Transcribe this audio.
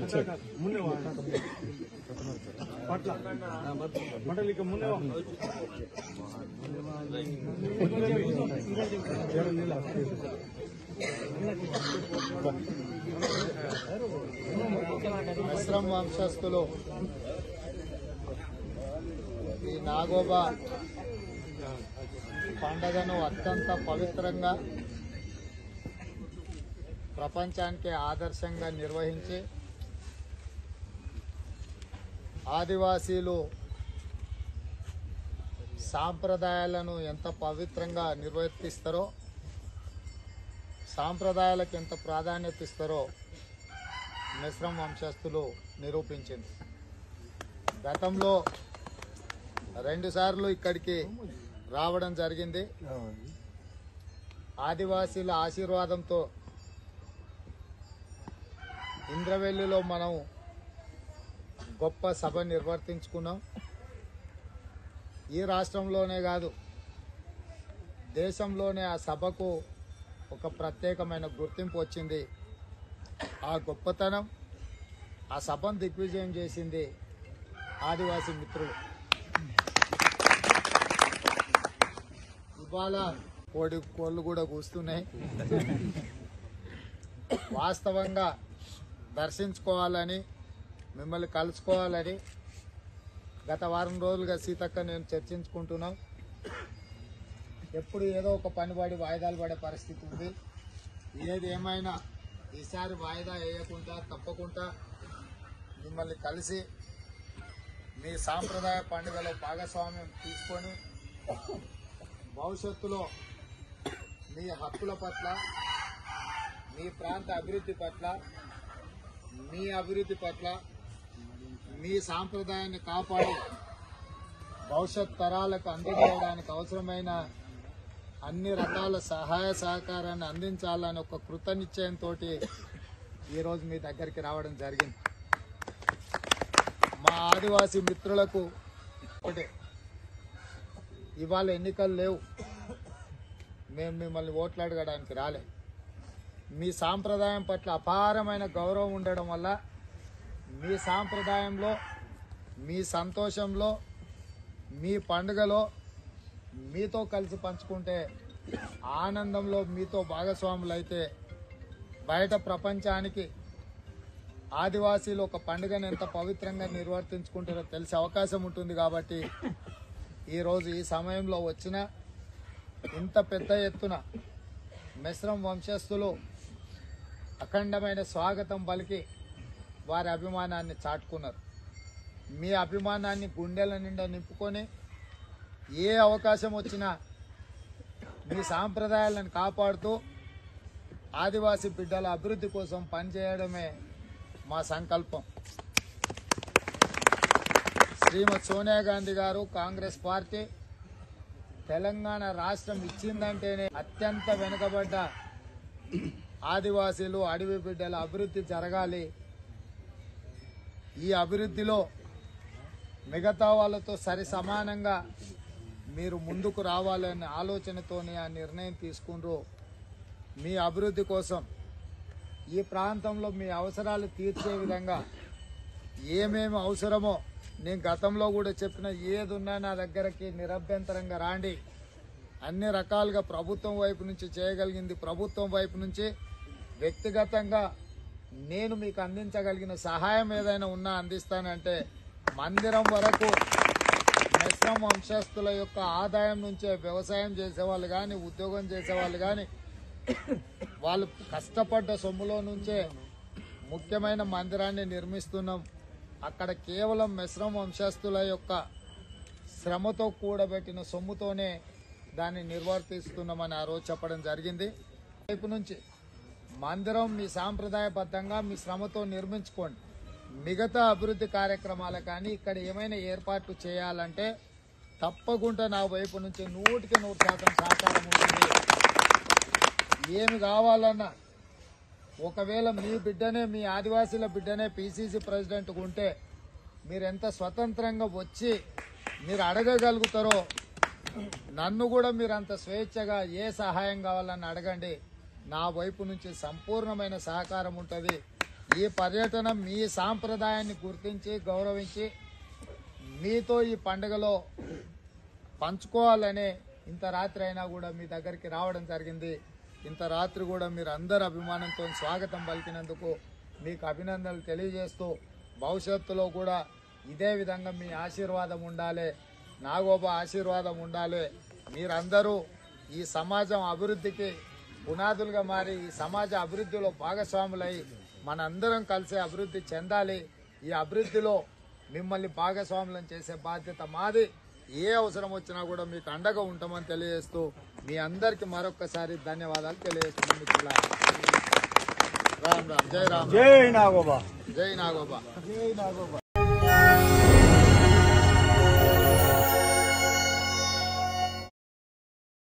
మున్నే వా. పట్ల మండలి ఇక మున్నే వా. మిశ్రమ వంశస్థులు ఈ నాగోబా పండగను అత్యంత పవిత్రంగా ప్రపంచానికి ఆదర్శంగా నిర్వహించి ఆదివాసీలు సాంప్రదాయాలను ఎంత పవిత్రంగా నిర్వర్తిస్తారో సాంప్రదాయాలకు ఎంత ప్రాధాన్యత ఇస్తారో మిశ్రమ వంశస్థులు నిరూపించింది గతంలో రెండుసార్లు ఇక్కడికి రావడం జరిగింది ఆదివాసీల ఆశీర్వాదంతో ఇంద్రవెల్లిలో మనం గొప్ప సభ నిర్వర్తించుకున్నాం ఈ రాష్ట్రంలోనే కాదు దేశంలోనే ఆ సభకు ఒక ప్రత్యేకమైన గుర్తింపు వచ్చింది ఆ గొప్పతనం ఆ సభను దిగ్విజయం చేసింది ఆదివాసీ మిత్రులు ఇవాళ కోడి కోళ్ళు కూడా కూస్తున్నాయి వాస్తవంగా దర్శించుకోవాలని మిమ్మల్ని కలుసుకోవాలని గత వారం రోజులుగా సీతక్క నేను చర్చించుకుంటున్నాం ఎప్పుడు ఏదో ఒక పనిపడి వాయిదాలు పడే పరిస్థితి ఉంది ఏది ఏమైనా ఈసారి వాయిదా వేయకుండా తప్పకుండా మిమ్మల్ని కలిసి మీ సాంప్రదాయ పండుగలో భాగస్వామ్యం తీసుకొని భవిష్యత్తులో మీ హక్కుల పట్ల మీ ప్రాంత అభివృద్ధి పట్ల మీ అభివృద్ధి పట్ల మీ సాంప్రదాయాన్ని కాపాడి భవిష్యత్ తరాలకు అందజేయడానికి అవసరమైన అన్ని రకాల సహాయ సహకారాన్ని అందించాలని ఒక కృత నిశ్చయంతో ఈరోజు మీ దగ్గరికి రావడం జరిగింది మా ఆదివాసీ మిత్రులకు ఒకటే ఇవాళ ఎన్నికలు లేవు మేము మిమ్మల్ని ఓట్లు అడగడానికి రాలే మీ సాంప్రదాయం పట్ల అపారమైన గౌరవం ఉండడం వల్ల మీ సాంప్రదాయంలో మీ సంతోషంలో మీ పండుగలో మీతో కలిసి పంచుకుంటే ఆనందంలో మీతో భాగస్వాములు అయితే బయట ప్రపంచానికి ఆదివాసీలు ఒక పండుగను ఎంత పవిత్రంగా నిర్వర్తించుకుంటారో తెలిసే అవకాశం ఉంటుంది కాబట్టి ఈరోజు ఈ సమయంలో వచ్చిన ఇంత పెద్ద ఎత్తున మిశ్రం వంశస్థులు అఖండమైన స్వాగతం పలికి వారి అభిమానాన్ని చాటుకున్నారు మీ అభిమానాన్ని గుండెల నిండా నింపుకొని ఏ అవకాశం వచ్చినా మీ సాంప్రదాయాలను కాపాడుతూ ఆదివాసీ బిడ్డల అభివృద్ధి కోసం పనిచేయడమే మా సంకల్పం శ్రీమతి సోనియా గాంధీ గారు కాంగ్రెస్ పార్టీ తెలంగాణ రాష్ట్రం ఇచ్చిందంటేనే అత్యంత వెనుకబడ్డ ఆదివాసీలు అడవి బిడ్డల అభివృద్ధి జరగాలి ఈ అభివృద్ధిలో మిగతా వాళ్ళతో సరి సమానంగా మీరు ముందుకు రావాలనే ఆలోచనతోనే ఆ నిర్ణయం తీసుకుండ్రు మీ అభివృద్ధి కోసం ఈ ప్రాంతంలో మీ అవసరాలు తీర్చే విధంగా ఏమేమి అవసరమో నేను గతంలో కూడా చెప్పిన ఏది ఉన్నా నా దగ్గరకి నిరభ్యంతరంగా రాండి అన్ని రకాలుగా ప్రభుత్వం వైపు నుంచి చేయగలిగింది ప్రభుత్వం వైపు నుంచి వ్యక్తిగతంగా నేను మీకు అందించగలిగిన సహాయం ఏదైనా ఉన్నా అందిస్తానంటే మందిరం వరకు మిశ్రమ వంశస్థుల యొక్క ఆదాయం నుంచే వ్యవసాయం చేసేవాళ్ళు కానీ ఉద్యోగం చేసేవాళ్ళు కానీ వాళ్ళు కష్టపడ్డ సొమ్ములో నుంచే ముఖ్యమైన మందిరాన్ని నిర్మిస్తున్నాం అక్కడ కేవలం మిశ్రమ వంశస్థుల యొక్క శ్రమతో కూడబెట్టిన సొమ్ముతోనే దాన్ని నిర్వర్తిస్తున్నామని ఆ రోజు చెప్పడం జరిగింది వైపు నుంచి మందిరం మీ సాంప్రదాయబద్ధంగా మీ శ్రమతో నిర్మించుకోండి మిగతా అభివృద్ధి కార్యక్రమాలు కానీ ఇక్కడ ఏమైనా ఏర్పాట్లు చేయాలంటే తప్పకుండా నా వైపు నుంచి నూటికి నూరు శాతం సహకారం ఉంటుంది ఏమి కావాలన్నా ఒకవేళ మీ బిడ్డనే మీ ఆదివాసీల బిడ్డనే పిసిసి ప్రెసిడెంట్ ఉంటే మీరు ఎంత స్వతంత్రంగా వచ్చి మీరు అడగగలుగుతారో నన్ను కూడా మీరు అంత స్వేచ్ఛగా ఏ సహాయం కావాలని అడగండి నా వైపు నుంచి సంపూర్ణమైన సహకారం ఉంటుంది ఈ పర్యటన మీ సాంప్రదాయాన్ని గుర్తించి గౌరవించి మీతో ఈ పండుగలో పంచుకోవాలనే ఇంత రాత్రి అయినా కూడా మీ దగ్గరికి రావడం జరిగింది ఇంత రాత్రి కూడా మీరు అందరు అభిమానంతో స్వాగతం పలికినందుకు మీకు అభినందనలు తెలియజేస్తూ భవిష్యత్తులో కూడా ఇదే విధంగా మీ ఆశీర్వాదం ఉండాలి నాగోబా ఆశీర్వాదం ఉండాలి మీరందరూ ఈ సమాజం అభివృద్ధికి పునాదులుగా మారి ఈ సమాజ అభివృద్ధిలో భాగస్వాములై మనందరం కలిసి అభివృద్ధి చెందాలి ఈ అభివృద్ధిలో మిమ్మల్ని భాగస్వాములను చేసే బాధ్యత మాది ఏ అవసరం వచ్చినా కూడా మీకు అండగా ఉంటామని తెలియజేస్తూ మీ అందరికి మరొక్కసారి ధన్యవాదాలు తెలియజేస్తున్నాను మిత్రులారా. రామ్ రామ్ జై రామ్ జై నాగోబా జై నాగోబా జై నాగోబా